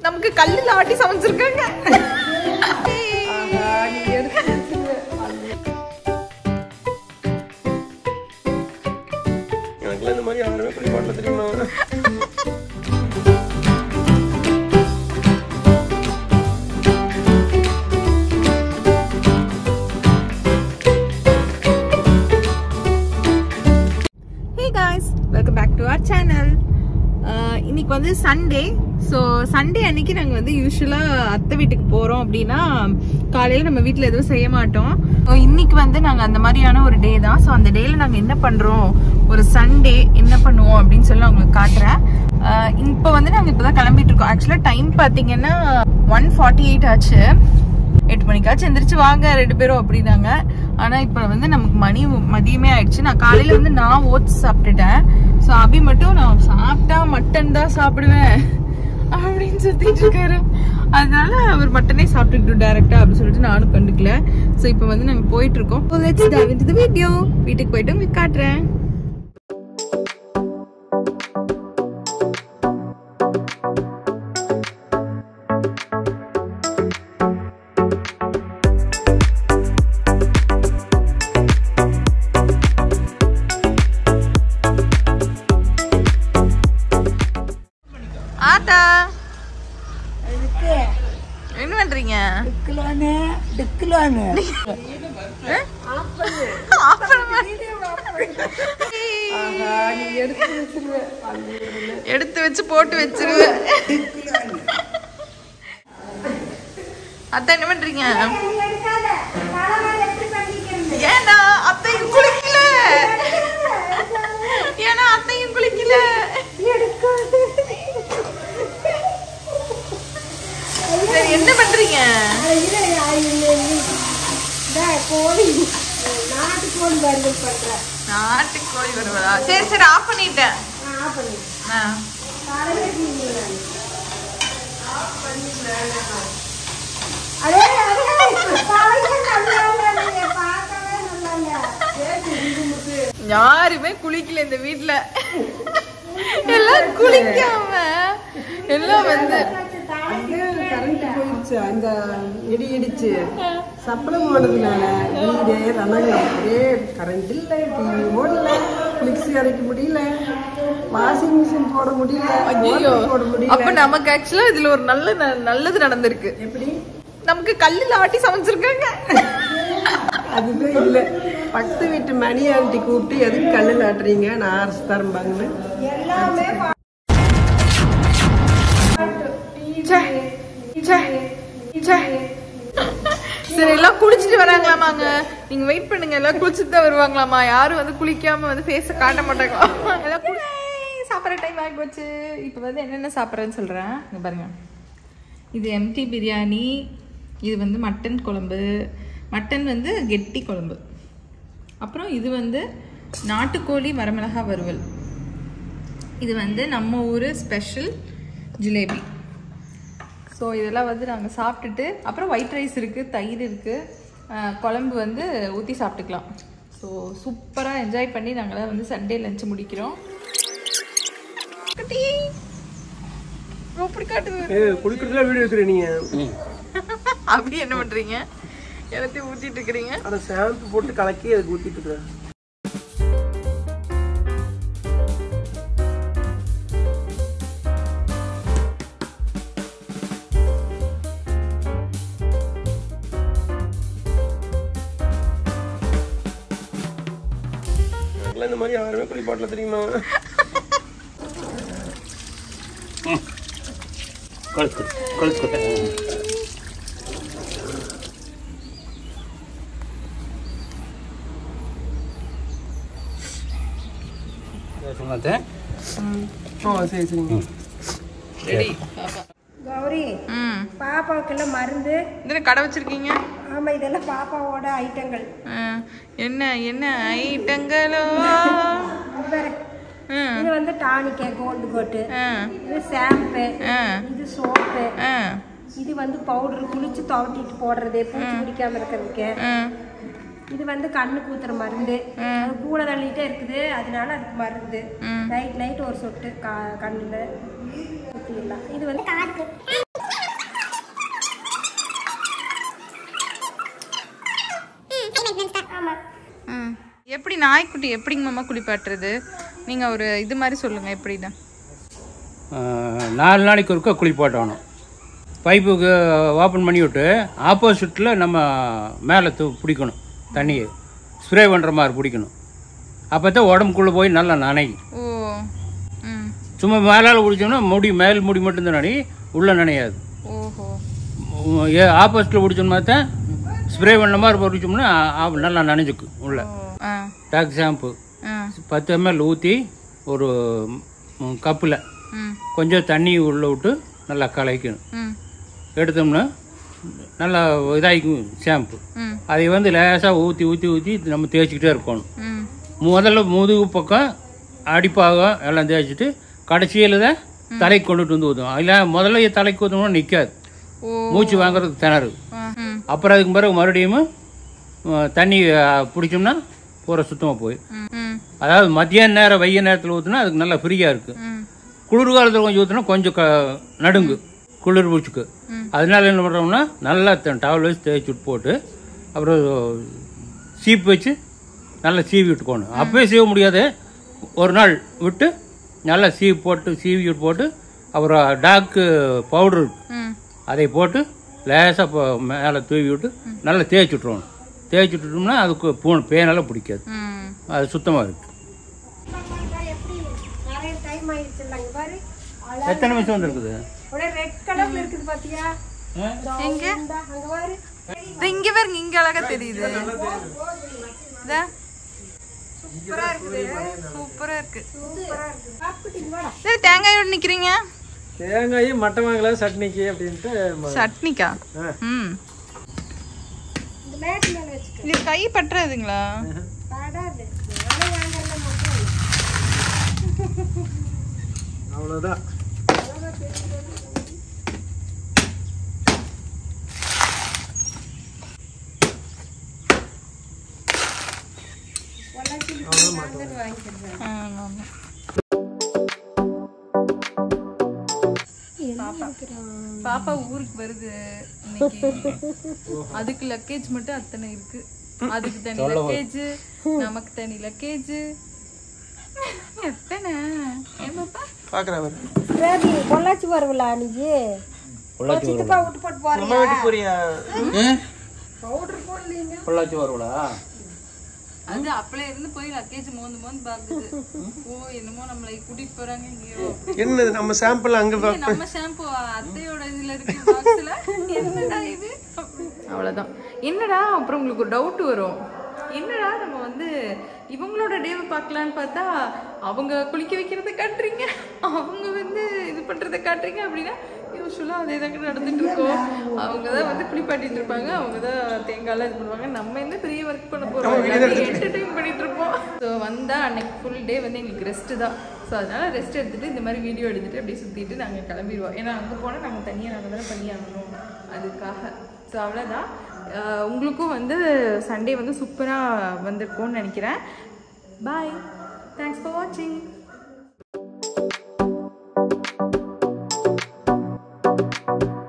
நமக்கு கல்லுல ஆட்டி சமைச்சிருக்காங்க எனக்குலாம் இந்த மாதிரி யாருமே குடிக்க மாட்டல தெரியுமா hey guys welcome back to our channel இன்னைக்கு வந்து சண்டே ஸோ சண்டே அன்னைக்கு நாங்கள் வந்து யூஸ்வலாக அத்தை வீட்டுக்கு போகிறோம் அப்படின்னா காலையில் நம்ம வீட்டில் எதுவும் செய்ய மாட்டோம் ஸோ இன்னைக்கு வந்து நாங்கள் அந்த மாதிரியான ஒரு டே தான் ஸோ அந்த டேயில் நாங்கள் என்ன பண்ணுறோம் ஒரு சண்டே என்ன பண்ணுவோம் அப்படின்னு சொல்லி நான் உங்களுக்கு காட்டுறேன் இப்போ வந்து நாங்கள் இப்போ தான் கிளம்பிட்டு இருக்கோம் ஆக்சுவலாக டைம் பார்த்தீங்கன்னா ஒன் ஃபார்ட்டி எயிட் ஆச்சு எட்டு மணிக்காச்சும் எந்திரிச்சு வாங்க ரெண்டு பேரும் அப்படின்னாங்க ஆனா இப்ப வந்து நமக்கு மணி மதியமே ஆயிடுச்சு நான் காலையில வந்து நான் ஓட்ஸ் சாப்பிட்டுட்டேன் ஸோ அபி மட்டும் நான் சாப்பிட்டா மட்டன் தான் சாப்பிடுவேன் அப்படின்னு சுத்திட்டு இருக்காரு அதனால அவர் மட்டனே சாப்பிட்டுக்கிட்டு டேரக்டா அப்படின்னு சொல்லிட்டு நானும் கண்டுக்கல ஸோ இப்போ வந்து நாங்க போயிட்டு இருக்கோம் let's dive into the video வீட்டுக்கு போயிட்டு உங்களுக்கு காட்டுறேன் ஆத்தா என்ன பண்றீங்க டிக்குலானு டிக்குலானு எடுத்து வச்சு போட்டு வச்சிருவேன் அத்தை என்ன பண்றீங்க ஏன்னா அத்தையும் குளிக்கல ஏன்னா அத்தையும் குளிக்கல சரி என்ன பண்றீங்க கோழி நாட்டு கோழி வறுவல் பண்றேன் நாட்டுக்கோழி வருவதா சரி சரி ஆஃப் பண்ணிட்டேன் ஆஃப் பண்ணி ஆ. காலையில செஞ்சீங்களா? அடே, அடே, காலையில நல்லா இல்லைங்க, பார்க்கவே நல்லா இல்ல. யாருமே குளிக்கல இந்த வீட்ல எல்லாம் குளிக்காம எல்லாம் வந்து கரண்ட் போயிடுச்சு அந்த இடி இடிச்சு சப்பளம் போனதுனால வீடே ரணங்கம் ஒரே கரண்ட் இல்லை டிவி ஓடல மிக்ஸி அரைக்க முடியல வாஷிங் மிஷின் போட முடியல ஐயோ motor போட முடியல அப்ப நமக்கு ஆக்சுவலா இதுல ஒரு நல்ல ந- நல்லது நடந்திருக்கு எப்படி நமக்கு கல்லுல ஆட்டி சமைச்சிருக்காங்க அதுதான் இல்லை பக்கத்து வீட்டு மணி ஆண்டி கூப்பிட்டு எதுக்கு கல்லில் ஆட்டுறீங்க நான் அரசு தரம்பாங்கன்னு ச்சே, ச்சே, ச்சே. சரி எல்லாம் குளிச்சுட்டு வராங்களாமாங்க நீங்க வெயிட் பண்ணுங்க எல்லாம் குளிச்சுட்டு தான் வருவாங்களாமா யாரும் வந்து குளிக்காம வந்து ஃபேஸ காட்ட மாட்டாங்க எல்லாம் குளி- ஏய், சாப்பிட்ற டைம் ஆகி போச்சு இப்போ வந்து என்னென்ன சாப்பிட்றேன்னு சொல்றேன் இங்க பாருங்க இது எம்டி பிரியாணி இது வந்து மட்டன் குழம்பு மட்டன் வந்து கெட்டி குழம்பு அப்புறம் இது வந்து நாட்டுக்கோழி வரமிளகா வறுவல் இது வந்து நம்ம ஊர் ஸ்பெஷல் ஜிலேபி ஸோ இதெல்லாம் வந்து நாங்கள் சாப்பிட்டுட்டு அப்புறம் ஒயிட் ரைஸ் இருக்குது தயிர் இருக்குது குழம்பு வந்து ஊற்றி சாப்பிட்டுக்கலாம் ஸோ சூப்பராக என்ஜாய் பண்ணி நாங்களாம் வந்து சண்டே லஞ்ச் முடிக்கிறோம் குட்டி. எப்படி காட்டுது ஏ குளிக்கிறதுல வீடியோ எடுக்கிறேன் நீங்க அப்படி என்ன பண்ணுறீங்க எல்லாத்தையும் ஊற்றிட்டு இருக்கிறீங்க அதை ஷாம்பு போட்டு கலக்கி அதுக்கு ஊத்திட்டு இருக்கிறேன் எனக்குலாம் இந்த மாதிரி யாருமே குளிப்பாட்டல தெரியுமா ಕಳಿಸ್ಕೊಡಿ ಕಳಿಸ್ಕೊಟ್ಟೆ ಮತ್ತೆ ஓ சரி சரிங்க ரெடி கௌரி ம் பாப்பாவுக்கெல்லாம் மருந்து இதில் கடை வச்சிருக்கீங்க ஆமா இதெல்லாம் பாப்பாவோட ஐட்டங்கள் ஆ, என்ன என்ன ஐட்டங்களோ இது பாரு. ம் இது வந்து டானிக்க கோல்டு கோட்டு ஆ இது ஷாம்பு ஆ இது சோப்பு ஆ இது வந்து பவுடர் குளிச்சு துவட்டிட்டு போடுறது பூச்சி பிடிக்காம இருக்கிறதுக்கு ஆ இது வந்து கண்ணு கூத்துற மருந்து அது கூட தள்ளிட்டே இருக்குது அதனால அதுக்கு மருந்து நைட் நைட் ஒரு சொட்டு கா கண்ணில் சுத்திடலாம் இது வந்து காதுக்கு நாய்க்குட்டி எப்படிங்க மாமா குளிப்பாட்டுறது நீங்க ஒரு இது மாதிரி சொல்லுங்க எப்படின்னு ஆஹ், நாலு நாளைக்கு ஒருக்கா குளிப்பாட்டணும் பைப்புக்கு ஓப்பன் பண்ணி விட்டு ஆப்போசிட்டில் நம்ம மேலே தூ பிடிக்கணும் தண்ணியை ஸ்ப்ரே பண்ணுற மாதிரி பிடிக்கணும் அப்போ தான் உடம்புக்குள்ளே போய் நல்லா நனையும் ஓ ம் சும்மா மேலால் பிடிச்சோம்னா முடி மேல் முடி மட்டும்தான் நனையும் உள்ளே நனையாது ஓஹோ ஏ ஆப்போசிட்டில் பிடிச்சோம்னா தான் ஸ்ப்ரே பண்ண மாதிரி பிடிச்சோம்னா ஆ- நல்லா நனைஞ்சுக்கும் உள்ள ஓ ஆ டாக் ஷாம்பு ஆ பத்து எம்எல் ஊற்றி ஒரு கப்பில் ம் கொஞ்சம் தண்ணி உள்ளே விட்டு நல்லா கலக்கணும் ம் எடுத்தோம்னா நல்லா இதாகிக்கும் ஷாம்பு ம் அதை வந்து லேசாக ஊற்றி ஊற்றி ஊற்றி நம்ம தேய்ச்சிக்கிட்டே இருக்கணும் ம் முதல்ல முதுகு பக்கம் அடிப்பாகம் எல்லாம் தேய்ச்சிட்டு கடைசியில் தான் தலைக்கு கொண்டுட்டு வந்து ஊற்றுவோம் இல்லை முதல்ல தலைக்கு ஊற்றணும்னா நிற்காது ஓ மூச்சு வாங்குறதுக்கு திணறு ஆ, ம் அப்புறம் அதுக்கு பிறகு மறுபடியும் அஹ், தண்ணி அஹ், பிடிச்சோம்னா பூரா சுத்தமாக போய் ம் ம் அதாவது மத்தியான நேரம் வெய்ய நேரத்தில் ஊற்றினா அதுக்கு நல்லா ஃப்ரீயாக இருக்குது ம் குளிர் காலத்தில் கொஞ்சம் ஊற்றினா கொஞ்சம் க நடுங்கு குளிர் பூச்சிக்கு அதனால என்ன பண்ணுறோம்னா நல்லா டவல் வச்சு தேய்ச்சி விட்டு போட்டு அப்புறம் சீப்பு வச்சு நல்லா சீவி விட்டுக்கோணும் அப்பவே சீவ முடியாது ஒரு நாள் விட்டு நல்லா சீவி போட்டு சீவி விட்டு போட்டு அப்புறம் டாக்கு பவுடர் ம் அதை போட்டு லேசாக மேலே தூவி விட்டு நல்லா தேய்ச்சி விட்ருவோம் தேய்ச்சி விட்டுட்டோம்னா அதுக்கு பூ பேனெல்லாம் பிடிக்காது ம் அது சுத்தமாக இருக்குது எப்படி நிறைய டைம் ஆயிடுச்சு இல்லைங்க பாரு எத்தனை நிமிஷம் வந்துருக்குது ஒரே ரெட் கலர்ல இருக்குது பாத்தியா எங்க இந்தா, அங்க பாரு இது இங்க பாருங்க இங்க அழகா தெரியுது இதா. சூப்பரா இருக்கு சரி தேங்காயோட நிக்கிறீங்க தேங்காயும் மட்டன் வாங்கல சட்னிக்கு அப்படின்ட்டு ம- சட்னிக்கா ம் இந்த மேட்டு மேல வச்சுக்க இது கை பட்டுறதுங்களா படாது நானே வாங்கல மட்டும் அவ்வளவுதான் ஆமா, ஆமா. பாப்பா பாப்பா ஊருக்கு வருது இன்னைக்கு அதுக்கு லக்கேஜ் மட்டும் அத்தனை இருக்கு அதுக்கு தனி லக்கேஜ் நமக்கு தனி லக்கேஜ் எத்தனை ஏமாப்பா பாக்குறேன் பாரு. பேபி பொள்ளாச்சி வருவலா நீ பொள்ளாச்சி சித்தப்பா விட்டு போட்டு போறியா நம்ம வீட்டுக்கு போறியா பொள்ளாச்சி வருவலா அது அப்பல இருந்து போய் லக்கேஜ் மோந்து மோந்து பாக்குது ஓ என்னமோ நம்மளை கூட்டிட்டு போறாங்க இங்கேயோ என்னது நம்ம சாம்பிள் அங்க பா- இது நம்ம ஷாம்பு அத்தையோட இதுல இருக்கு பாக்ஸ்ல என்னடா இது அவ்வளவுதான் என்னடா அப்புறம் உங்களுக்கு ஒரு டவுட் வரும் என்னடா நம்ம வந்து இவங்களோட டேவை பார்க்கலான்னு பார்த்தா அவங்க குளிக்க வைக்கிறத காட்டுறீங்க அவங்க வந்து இது பண்றத காட்டுறீங்க அப்படின்னா யூஸ்வலாக அதே தாங்க நடந்துட்டு இருக்கோம் அவங்க தான் வந்து குளிப்பாட்டிட்டு இருப்பாங்க அவங்க தான் தேங்காய்லாம் இது பண்ணுவாங்க நம்ம என்ன பெரிய ஒர்க் பண்ண போறோம் என்டர்டைன் பண்ணிட்டு இருப்போம் ஸோ வந்தா அன்னைக்கு ஃபுல் டே வந்து எங்களுக்கு ரெஸ்ட் தான் ஸோ அதனால ரெஸ்ட் எடுத்துட்டு இந்த மாதிரி வீடியோ எடுத்துட்டு அப்படியே சுத்திட்டு நாங்கள் கிளம்பிடுவோம் ஏன்னா அங்கே போனால் நாங்கள் தனியாக நாங்கள் தானே பண்ணி ஆகணும் அதுக்காக ஸோ அவ்வளோதான் அஹ் உங்களுக்கும் வந்து சண்டே வந்து சூப்பராக வந்திருக்கும்னு நினைக்கிறேன் பாய் தேங்க்ஸ் ஃபார் வாட்சிங்